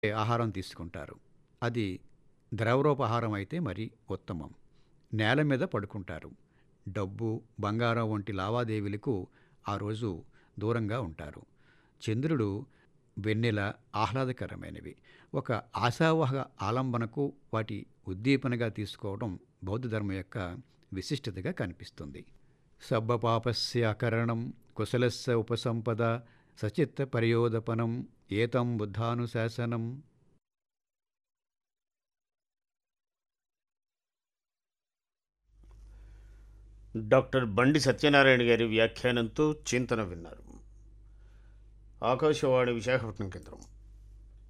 ఆహారం తీసుకుంటారు అది ద్రవరూపాహారం అయితే మరి ఉత్తమం నేల మీద పడుకుంటారు డబ్బు బంగారం వంటి లావాదేవీలకు ఆ రోజు దూరంగా ఉంటారు చంద్రుడు వెన్నెల ఆహ్లాదకరమైనవి ఒక ఆశావహ ఆలంబనకు వాటి ఉద్దీపనగా తీసుకోవడం బౌద్ధ ధర్మం యొక్క విశిష్టతగా కనిపిస్తుంది సబ్బపాపస్య అకరణం కుశలస్య ఉపసంపద సచిత్త పర్యోదపనం ఏతం బుద్ధానుశాసనం డాక్టర్ బండి సత్యనారాయణ గారి వ్యాఖ్యానంతో చింతన విన్నారు ఆకాశవాణి విశాఖపట్నం కేంద్రం